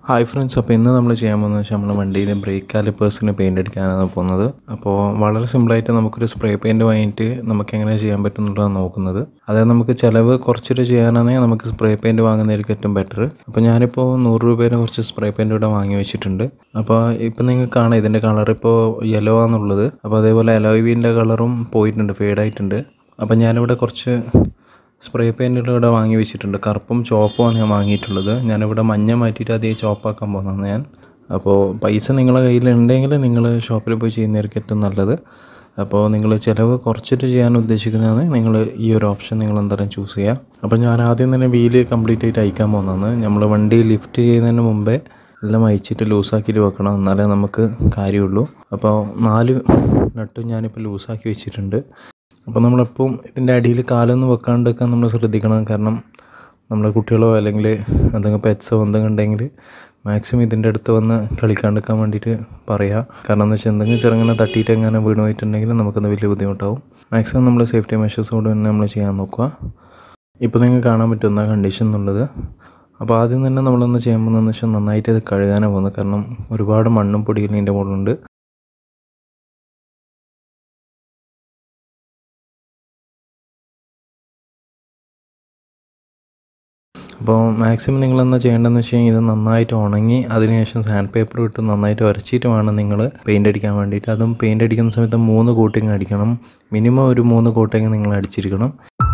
hi friends അപ്പോൾ ഇന്ന് നമ്മൾ ചെയ്യാൻ പോകുന്നത് വെച്ചാൽ നമ്മൾ വണ്ടിയിൽ ബ്രേക്ക് കാലിപ്പേഴ്സിന് പെയിൻ്റ് അടിക്കാനാണ് പോകുന്നത് അപ്പോൾ വളരെ സിമ്പിളായിട്ട് നമുക്കൊരു സ്പ്രേ പെയിൻറ് വാങ്ങിയിട്ട് നമുക്ക് എങ്ങനെ ചെയ്യാൻ പറ്റുന്നുള്ളതാണ് നോക്കുന്നത് അതായത് നമുക്ക് ചിലവ് കുറച്ചിട്ട് ചെയ്യാനാണെങ്കിൽ നമുക്ക് സ്പ്രേ പെയിൻറ് വാങ്ങുന്നതായിരിക്കും ഏറ്റവും ബെറ്റർ അപ്പോൾ ഞാനിപ്പോൾ നൂറ് രൂപേനെ കുറച്ച് സ്പ്രേ പെയിൻറ് ഇവിടെ വാങ്ങി വെച്ചിട്ടുണ്ട് അപ്പോൾ ഇപ്പം നിങ്ങൾക്ക് കാണാം ഇതിൻ്റെ കളർ ഇപ്പോൾ യെല്ലോ ആണെന്നുള്ളത് അപ്പോൾ അതേപോലെ അലോയിവിൻ്റെ കളറും പോയിട്ടുണ്ട് ഫേഡായിട്ടുണ്ട് അപ്പോൾ ഞാനിവിടെ കുറച്ച് സ്പ്രേ പെയിൻറ്റുകൾ ഇവിടെ വാങ്ങി വെച്ചിട്ടുണ്ട് കറുപ്പും ചുവപ്പുമാണ് ഞാൻ വാങ്ങിയിട്ടുള്ളത് ഞാനിവിടെ മഞ്ഞ മാറ്റിയിട്ട് അതേ ചുവപ്പാക്കാൻ പോകുന്നതാണ് ഞാൻ അപ്പോൾ പൈസ നിങ്ങളെ കയ്യിലുണ്ടെങ്കിൽ നിങ്ങൾ ഷോപ്പിൽ പോയി ചെയ്യുന്നതായിരിക്കും ഏറ്റവും നല്ലത് അപ്പോൾ നിങ്ങൾ ചിലവ് കുറച്ചിട്ട് ചെയ്യാൻ ഉദ്ദേശിക്കുന്നതാണ് നിങ്ങൾ ഈ ഒരു ഓപ്ഷൻ നിങ്ങൾ എന്തായാലും ചൂസ് ചെയ്യുക അപ്പോൾ ഞാൻ ആദ്യം തന്നെ വീല് കംപ്ലീറ്റ് ആയിട്ട് അയക്കാൻ പോകുന്നതാണ് നമ്മൾ വണ്ടി ലിഫ്റ്റ് ചെയ്യുന്നതിന് മുമ്പേ എല്ലാം അയച്ചിട്ട് ലൂസാക്കിയിട്ട് വെക്കണം എന്നാലേ നമുക്ക് കാര്യമുള്ളൂ അപ്പോൾ നാല് നട്ടും ഞാനിപ്പോൾ ലൂസാക്കി വെച്ചിട്ടുണ്ട് അപ്പോൾ നമ്മളെപ്പം ഇതിൻ്റെ അടിയിൽ കാലൊന്നും വെക്കാണ്ടൊക്കെ നമ്മൾ ശ്രദ്ധിക്കണം കാരണം നമ്മുടെ കുട്ടികളോ അല്ലെങ്കിൽ എന്തെങ്കിലും പെറ്റ്സോ എന്തെങ്കിലും ഉണ്ടെങ്കിൽ മാക്സിമം ഇതിൻ്റെ അടുത്ത് വന്ന് കളിക്കാണ്ടിരിക്കാൻ വേണ്ടിയിട്ട് പറയുക കാരണം എന്ന് വെച്ചാൽ എന്തെങ്കിലും ചെറുങ്ങനെ തട്ടിയിട്ട് എങ്ങനെ വീണ് പോയിട്ടുണ്ടെങ്കിൽ നമുക്കത് വലിയ ബുദ്ധിമുട്ടാവും മാക്സിമം നമ്മൾ സേഫ്റ്റി മെഷേഴ്സോട് തന്നെ നമ്മൾ ചെയ്യാൻ നോക്കുക ഇപ്പോൾ നിങ്ങൾക്ക് കാണാൻ പറ്റുന്ന കണ്ടീഷൻ എന്നുള്ളത് അപ്പോൾ ആദ്യം തന്നെ നമ്മളൊന്ന് ചെയ്യാൻ പോകുന്നതെന്ന് വെച്ചാൽ നന്നായിട്ട് ഇത് കഴുകാനാണ് പോകുന്നത് കാരണം ഒരുപാട് മണ്ണും പൊടിയും ഇതിൻ്റെ മുകളിലുണ്ട് അപ്പോൾ മാക്സിമം നിങ്ങൾ എന്താ ചെയ്യേണ്ടതെന്ന് വെച്ച് കഴിഞ്ഞാൽ ഇത് നന്നായിട്ട് ഉണങ്ങി അതിനുശേഷം സാൻഡ് പേപ്പർ ഇട്ട് നന്നായിട്ട് ഉരച്ചിട്ട് വേണം നിങ്ങൾ പെയിൻ്റ് അടിക്കാൻ വേണ്ടിയിട്ട് അതും പെയിൻ്റ് അടിക്കുന്ന സമയത്ത് മൂന്ന് കോട്ടിങ് അടിക്കണം മിനിമം ഒരു മൂന്ന് കോട്ടിങ് നിങ്ങൾ അടിച്ചിരിക്കണം